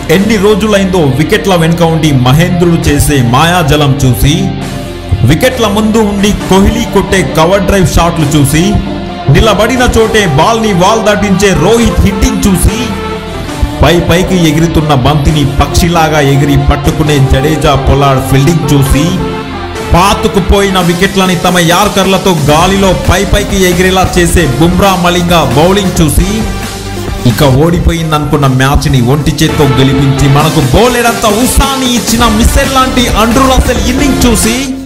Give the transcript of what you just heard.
ఎన్ని రోజులైందో వికెట్ల వెనుక ఉండి మహేంద్రుడు చేసే మాయాజలం చూసి వికెట్ల ముందు ఉండి కోహ్లీ కొట్టే కవర్ డ్రైవ్ షాట్లు చూసి నిలబడిన చోటే బాల్ ని వాల్ దాటించే రోహిత్ హిట్టింగ్ చూసి పై పైకి ఎగురుతున్న బంతిని పక్షిలాగా ఎగిరి పట్టుకునే జడేజా పొలాడ్ ఫీల్డింగ్ చూసి పాతుకుపోయిన వికెట్లని తమ యార్కర్లతో గాలిలో పై పైకి ఎగిరేలా చేసే బుమ్రా మలింగా బౌలింగ్ చూసి ఇక ఓడిపోయిందనుకున్న మ్యాచ్ ని ఒంటి చేత్తో గెలిపించి మనకు బౌలెడంత ఉత్సాహాన్ని ఇచ్చిన మిస్సెల్ లాంటి అండ్రు రసెల్ ఇన్నింగ్ చూసి